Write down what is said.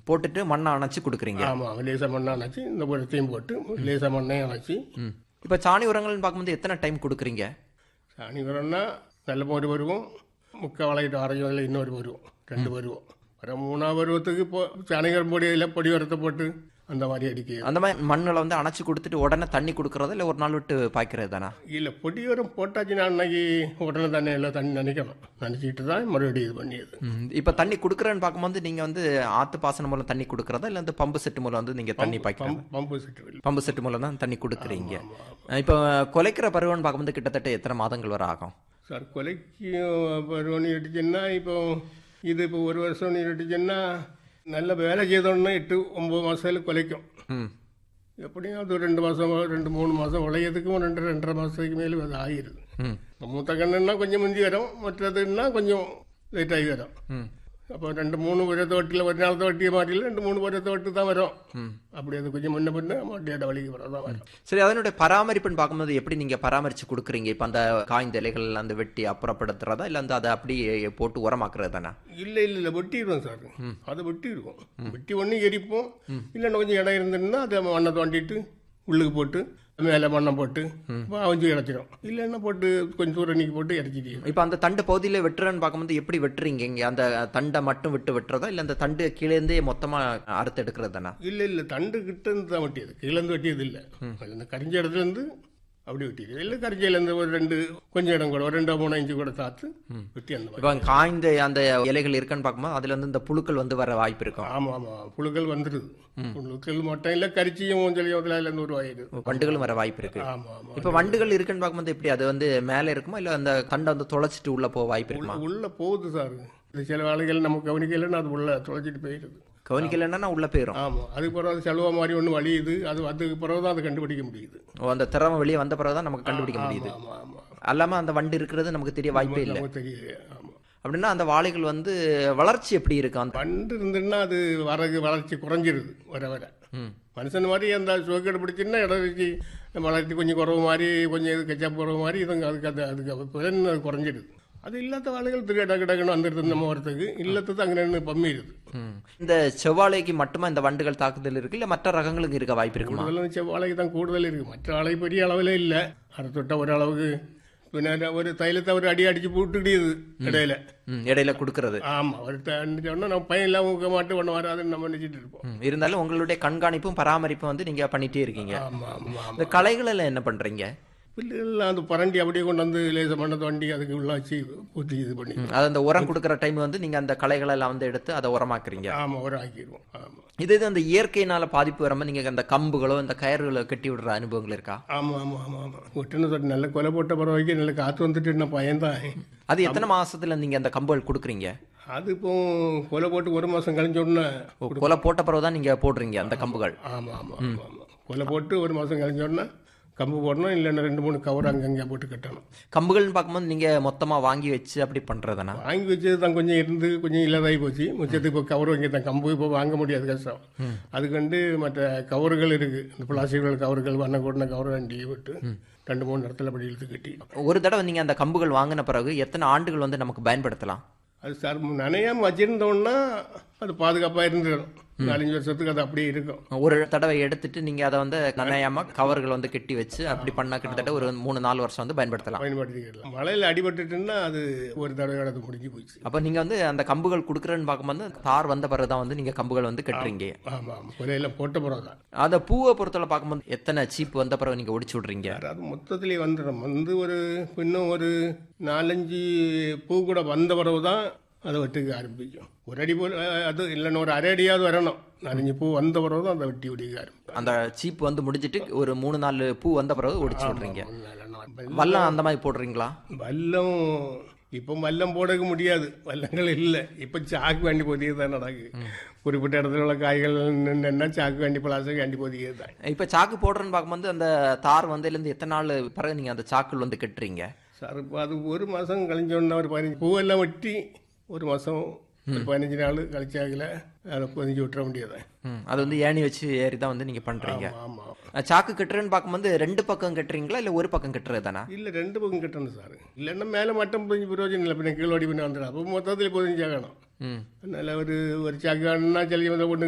போட்டுட்டு மண்ணை அணைச்சு கொடுக்குறீங்க ஆமாம் லேசாக மண்ணை அணைச்சி இந்த உரத்தையும் போட்டு லேசாக மண்ணையும் அணைச்சி ம் இப்போ சாணி உரங்கள்னு பார்க்கும்போது எத்தனை டைம் கொடுக்குறீங்க சாணி உரம்னா நல்ல ஒரு பருவம் முக்கால் வளையிட்டு அரையும் இன்னொரு பருவம் ரெண்டு பருவம் அப்புறம் மூணாவது பருவத்துக்கு இப்போ சாணிகரம் பொடி இல்லை பொடி உரத்தை போட்டு அந்த மாதிரி அடிக்க அந்த மாதிரி மண்ணில் வந்து அணைச்சு கொடுத்துட்டு உடனே தண்ணி கொடுக்குறதா இல்லை ஒரு நாள் விட்டு பாய்க்கிறது தானே இல்லை பொடி உரம் போட்டாச்சுன்னா அன்னைக்கு உடனே தண்ணி எல்லாம் தண்ணி நினைக்கணும் நினச்சிக்கிட்டு தான் மறுபடியும் இது பண்ணியது இப்போ தண்ணி கொடுக்குறேன்னு பார்க்கும்போது நீங்கள் வந்து ஆற்று பாசனம் மூலம் தண்ணி கொடுக்குறதா இல்லை வந்து பம்பு செட்டு மூலம் வந்து நீங்கள் தண்ணி பாய்க்கிறதா பம்ப் பம்பு செட்டு இல்லை பம்பு செட்டு மூலம் தான் தண்ணி கொடுக்குறீங்க இப்போ குலைக்கிற பருவம்னு பார்க்கும்போது கிட்டத்தட்ட எத்தனை மாதங்கள் வரை ஆகும் சார் கொலைக்கு பருவம் அடிச்சுன்னா இப்போ இது இப்போ ஒரு வருஷம் நீர் அடிச்சுன்னா நல்ல வேலை செய்தோன்னா எட்டு ஒம்பது மாதத்துல கொலைக்கும் ம் எப்படியும் அது ரெண்டு மாதம் ரெண்டு மூணு மாதம் உழையதுக்கும் ரெண்டு ரெண்டரை மாதத்துக்கு மேலே அது ஆகிருது ம் மூத்த கண்ணுன்னா கொஞ்சம் முந்தி வரும் மற்றதுன்னா கொஞ்சம் லேட்டாகி வரும் ம் அப்போ ரெண்டு மூணு வருஷத்தை வட்டியில் ஒரு நாள் வட்டியை மாட்டியில் ரெண்டு மூணு வருஷத்தை வட்டி தான் வரும் அப்படி அது கொஞ்சம் முன்ன பின்ன மாட்டியோட வழிக்கு வர தான் வரும் சரி அதனுடைய பராமரிப்புன்னு பார்க்கும்போது எப்படி நீங்கள் பராமரித்து கொடுக்குறீங்க இப்போ அந்த காய்ந்த இலைகள் அந்த வெட்டி அப்புறப்படுத்துறதா இல்லை வந்து அதை அப்படியே போட்டு உரமாக்குறது தானே இல்லை இல்லை இல்லை வெட்டிடுவோம் சார் அதை வெட்டிடுவோம் வெட்டி ஒன்று எரிப்போம் இல்லைன்னா கொஞ்சம் இடம் இருந்ததுன்னா அதை மண்ணை தோண்டிட்டு உள்ளுக்கு போட்டு மேலே மண்ணை போட்டு அவஞ்சு கிடச்சிடும் இல்லைன்னா போட்டு கொஞ்சம் தூரம் நீக்கி போட்டு இறச்சிட்டு இப்போ அந்த தண்டு பகுதியில் வெட்டுறேன்னு பார்க்கும்போது எப்படி வெட்டுறீங்க இங்கே அந்த தண்டை மட்டும் விட்டு வெட்டுறதா இல்லை அந்த தண்டு கீழேருந்தே மொத்தமாக அறுத்து எடுக்கிறது தானே இல்லை இல்லை தண்டு கிட்ட இருந்து தான் வெட்டியது கீழேருந்து வெட்டியது இல்லை அதுல இந்த கரிஞ்ச இடத்துல இருந்து அப்படி வெட்டியது இல்லை கரிஞ்சையிலேருந்து ஒரு ரெண்டு கொஞ்சம் இடம் கூட ஒரு ரெண்டோ மூணு இன்ச்சு கூட தாத்து வெட்டி அந்த மாதிரி இப்போ காய்ந்த அந்த இலைகள் இருக்குன்னு பார்க்கும்போது அதில் வந்து இந்த புழுக்கள் வந்து வர வாய்ப்பு இருக்கும் ஆமாம் ஆமாம் புழுக்கள் வந்துடுது புழுக்கள் மட்டும் இல்லை கரிச்சியும் மூஞ்சலியும் அதில் இருந்து உருவாயிடுது வண்டுகளும் வர வாய்ப்பு இருக்கு ஆமாம் ஆமாம் இப்போ வண்டுகள் இருக்குன்னு பார்க்கும்போது எப்படி அது வந்து மேலே இருக்குமா இல்லை அந்த தண்டை வந்து தொலைச்சிட்டு உள்ள போக வாய்ப்பு இருக்குமா உள்ள போகுது சார் இது சில வேலைகள் நம்ம கவனிக்கலைன்னா அது உள்ள தொலைச்சிட்டு போயிடுது கவனிக்கலைன்னா உள்ள போயிடும் ஆமாம் அதுக்கு பிறகு அது செலவா மாதிரி ஒன்று வலியுது அது அதுக்கு பிறகு தான் அதை கண்டுபிடிக்க முடியுது ஓ, அந்த திறமை வெளியே வந்த பிறகு தான் நமக்கு கண்டுபிடிக்க முடியுது ஆமாம் ஆமாம் அல்லாம அந்த வண்டு இருக்கிறது நமக்கு தெரிய வாய்ப்பே இல்லை நமக்கு தெரியல ஆமாம் அப்படின்னா அந்த வாழைகள் வந்து வளர்ச்சி எப்படி இருக்கு அந்த பண்டு இருந்துன்னா அது வரகு வளர்ச்சி குறைஞ்சிருது வர வர ம். மனுஷன் மாதிரி அந்த சுவக்கேடு பிடிச்சுன்னா இடம் வச்சு வளர்ச்சி கொஞ்சம் குறவு மாதிரி கொஞ்சம் இது கச்சாப் குறவு மாதிரி இதுங்க அதுக்கு அந்த அதுக்கு புலன் அது குறைஞ்சிருது அது இல்லாத வேலைகள் திரு டக்கு டக்குன்னு வந்துடுது நம்ம வரத்துக்கு இல்லத்தது அங்கே நின்று பம்மிடுது ம். இந்த செவ்வாழைக்கு மட்டுமா இந்த வண்டுகள் தாக்குதல் இருக்கு இல்ல மற்ற ரகங்களுக்கு இருக்க வாய்ப்பு இருக்குமா கூடுதலும் செவ்வாழைக்கு தான் கூடுதல் இருக்குது மற்ற வாழை பெரிய அளவில் இல்லை அரை தொட்ட ஒரு அளவுக்கு பின்ன ஒரு தைலத்தை ஒரு அடி அடிச்சு போட்டுக்கிடுது இடையில ம், இடையில கொடுக்கறது ஆமாம் ஒரு சொன்னால் நம்ம பையன் இல்லாமல் ஊக்க மாட்டு ஒன்று வராதுன்னு நம்ம நினச்சிட்டு இருப்போம் ம், இருந்தாலும் உங்களுடைய கண்காணிப்பும் பராமரிப்பும் வந்து நீங்க பண்ணிட்டே இருக்கீங்க ஆமாம் ஆமாம் ஆமாம் இந்த களைகள் எல்லாம் என்ன பண்றீங்க புல்லுகள்லாம் அந்த பரண்டி அப்படியே கொண்டு வந்து லேச மண்ணை தோண்டி அதுக்கு உள்ளாச்சு ஊற்றி இது பண்ணி ம், அது அந்த உரம் கொடுக்குற டைம் வந்து நீங்க அந்த களைகளை எல்லாம் வந்து எடுத்து அதை உரமாக்குறீங்க ஆமாம் ஒரு ஆக்கிடுவோம் ஆமாம் இது இது அந்த இயற்கையினால பாதிப்பு வராம நீங்க அந்த கம்புகளோ இந்த கயறுகளோ கட்டி விடுற அனுபவங்கள் இருக்கா ஆமாம் ஆமாம் ஆமாம் ஆமாம் ஒட்டுன்னு தொட்டு நல்ல கொலை போட்ட பறவைக்கு நல்ல காற்று வந்துட்டு நான் பயன்தான் அது எத்தனை மாசத்துல நீங்க அந்த கம்புகள் கொடுக்குறீங்க அது இப்போ கொலை போட்டு ஒரு மாதம் கழிஞ்ச உடனே ஓ, கொலை போட்ட பிறகு தான் நீங்க போடுறீங்க அந்த கம்புகள் ஆமாம் ஆமாம் ஆமாம் ஆமாம் கொலை போட்டு ஒரு மாதம் கழிஞ்ச உடனே கம்பு போடணும் இல்லைன்னா ரெண்டு மூணு கவர் அங்கங்கே போட்டு கட்டணும் கம்புகள்னு பார்க்கும்போது நீங்க மொத்தமா வாங்கி வச்சு அப்படி பண்றதுனா வாங்கி வச்சது தான் கொஞ்சம் இருந்து கொஞ்சம் இல்லாதாகி போச்சு மிச்சத்துக்கு இப்போ கவர் வாங்கி தான் கம்பு இப்போ வாங்க முடியாது கஷ்டம் அதுக்கு வந்து மற்ற கவர்கள் இருக்குது இந்த பிளாஸ்டிக் கவர்கள் வண்ண கூட்டின கவர் வண்டி விட்டு ரெண்டு மூணு இடத்துல அப்படி இழுத்து கட்டி ஒரு தடவை நீங்க அந்த கம்புகள் வாங்கின பிறகு எத்தனை ஆண்டுகள் வந்து நமக்கு பயன்படுத்தலாம் அது சார் நனையாமல் வச்சிருந்தோம்னா அது பாதுகாப்பாக இருந்துடும் நாலஞ்சு வருஷத்துக்கு அது அப்படியே இருக்கும் ஒரு தடவை எடுத்துட்டு நீங்க அதை வந்து நனையாம கவர்கள் வந்து கட்டி வச்சு அப்படி பண்ணா கிட்டத்தட்ட ஒரு மூணு நாலு வருஷம் வந்து பயன்படுத்தலாம் பயன்படுத்திக்கலாம் மழையில் அடிபட்டுட்டுன்னா அது ஒரு தடவை அது முடிஞ்சு போச்சு அப்ப நீங்க வந்து அந்த கம்புகள் கொடுக்குறேன்னு பார்க்கும்போது தார் வந்த பிறகு தான் வந்து நீங்க கம்புகள் வந்து கட்டுறீங்க ஆமாம் ஆமாம் கொலையில் போட்ட பிறகு தான் அந்த பூவை பொறுத்தவரை பார்க்கும்போது எத்தனை சீப் வந்த பிறகு நீங்க ஒடிச்சு விடுறீங்க அது மொத்தத்திலே வந்துடும் வந்து ஒரு இன்னும் ஒரு நாலஞ்சு பூ கூட வந்த பிறகு தான் அதை வெட்டுக்க ஆரம்பிக்கும் ஒரு அடி போல் அது இல்லைன்னா ஒரு அரை அடியாவது வரணும் நாலஞ்சு பூ வந்த பிறகு தான் அதை வெட்டி ஒடிக்க ஆரம்பிக்கும் அந்த சீப் வந்து முடிஞ்சிட்டு ஒரு மூணு நாலு பூ வந்த பிறகு ஒடிச்சு விடுறீங்க வெல்லம் வல்லம் அந்த மாதிரி போடுறீங்களா வல்லம் இப்போ வல்லம் போடக்க முடியாது வல்லங்கள் இல்லை இப்போ சாக்கு வேண்டி போதியது தான் நடக்குது குறிப்பிட்ட இடத்துல உள்ள காய்கள் நின்னா சாக்கு வேண்டி பிளாஸ்டிக் வேண்டி போதியது தான் இப்ப சாக்கு போடுறேன்னு பார்க்கும்போது அந்த தார் வந்ததுலேருந்து எத்தனை நாள் பிறகு நீங்க அந்த சாக்குகள் வந்து கட்டுறீங்க சார் இப்போ அது ஒரு மாதம் கழிஞ்சோன்னா ஒரு பதினஞ்சு பூவெல்லாம் வெட்டி ஒரு மாதம் ஒரு பதினஞ்சு நாள் கழிச்சாகல அதை பொதிஞ்சு விட்டுற முடியாது ம், அது வந்து ஏணி வச்சு ஏறி தான் வந்து நீங்க பண்றீங்க ஆமாம் அஹ், சாக்கு கட்டுறேன்னு பார்க்கும்போது ரெண்டு பக்கம் கட்டுறீங்களா இல்ல ஒரு பக்கம் கட்டுறது தானே இல்லை ரெண்டு பக்கம் கட்டணும் சார் இல்லைன்னா மேலே மட்டும் பொதிஞ்சு பிரயோஜனம் இல்லை பின்ன கீழோடி பின்ன வந்துடும் அப்போ மொத்தத்தில் பொதிஞ்சாகணும் ம் அதனால் ஒரு ஒரு சாக்கு வேணும்னா சொல்லி வந்து ஒன்று